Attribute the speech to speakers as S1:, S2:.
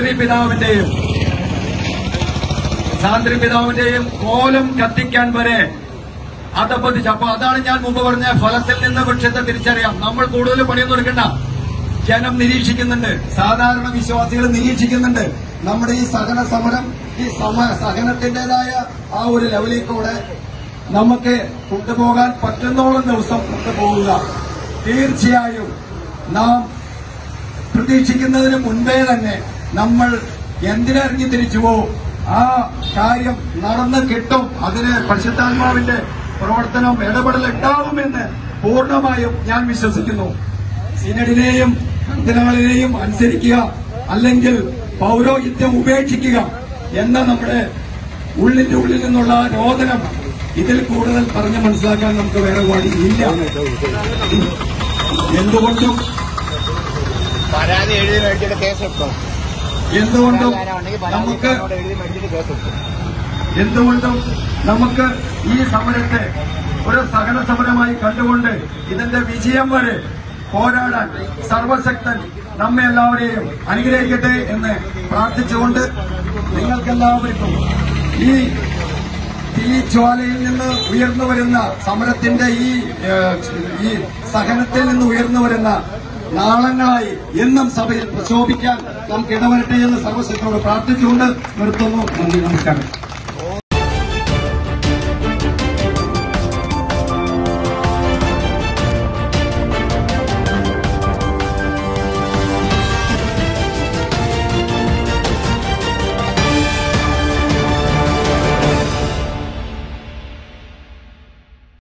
S1: Sandri പിതാവിന്റെയും Sandri പിതാവിന്റെയും കോലം കത്തിക്കാൻ വരെ അതപ്പതിച്ച് അപ്പൊ അതാണ് ഞാൻ മുമ്പ് പറഞ്ഞ ഫലത്തിൽ നിന്ന് വൃക്ഷത്തെ തിരിച്ചറിയാം നമ്മൾ കൂടുതൽ പണിയൊന്നും എടുക്കണ്ട ജനം നിരീക്ഷിക്കുന്നുണ്ട് സാധാരണ വിശ്വാസികൾ നിരീക്ഷിക്കുന്നുണ്ട് നമ്മുടെ ഈ സഹന സമരം ഈ സമ സഹനത്തിന്റേതായ ആ ഒരു ലെവലിൽ കൂടെ നമുക്ക് കൊണ്ടുപോകാൻ പറ്റുന്നോളം ദിവസം കൊണ്ടുപോകുക തീർച്ചയായും നാം പ്രതീക്ഷിക്കുന്നതിന് മുൻപേ തന്നെ നമ്മൾ എന്തിനിറങ്ങി തിരിച്ചുവോ ആ കാര്യം നടന്ന് കിട്ടും അതിന് പരിശുദ്ധാത്മാവിന്റെ പ്രവർത്തനം ഇടപെടൽ ഉണ്ടാവുമെന്ന് പൂർണ്ണമായും ഞാൻ വിശ്വസിക്കുന്നു സിനഡിനെയും കർദിനാളിനെയും അനുസരിക്കുക അല്ലെങ്കിൽ പൗരോഹിത്യം ഉപേക്ഷിക്കുക എന്ന നമ്മുടെ ഉള്ളിന്റെ ഉള്ളിൽ നിന്നുള്ള രോദനം ഇതിൽ കൂടുതൽ പറഞ്ഞ് മനസ്സിലാക്കാൻ നമുക്ക് വേറെ വഴിയില്ല എന്തുകൊണ്ടും
S2: പരാതി എഴുതി മേടിച്ചിട്ട് കേസെടുത്തോ
S1: എന്തുകൊണ്ടും
S2: ആരാണെങ്കിൽ
S1: നമുക്ക്
S2: പരാതി എഴുതി മേടിച്ചിട്ട് കേസെടുത്തു
S1: എന്തുകൊണ്ടും നമുക്ക് ഈ സമരത്തെ ഒരു സഹന സമരമായി കണ്ടുകൊണ്ട് ഇതിന്റെ വിജയം വരെ പോരാടാൻ സർവശക്തൻ നമ്മെ എല്ലാവരെയും അനുഗ്രഹിക്കട്ടെ എന്ന് പ്രാർത്ഥിച്ചുകൊണ്ട് നിങ്ങൾക്കെല്ലാവർക്കും ഈ തീജ്വാലയിൽ നിന്ന് ഉയർന്നു വരുന്ന സമരത്തിന്റെ ഈ ഏഹ്, ഈ സഹനത്തിൽ നിന്ന് ഉയർന്നു വരുന്ന നാളങ്ങളായി എന്നും സഭയിൽ പ്രശോഭിക്കാൻ നമുക്ക് ഇടവരട്ടെ എന്ന് സർവശക്തനോട് പ്രാർത്ഥിച്ചുകൊണ്ട് നിർത്തുന്നു നന്ദി നമസ്കാരം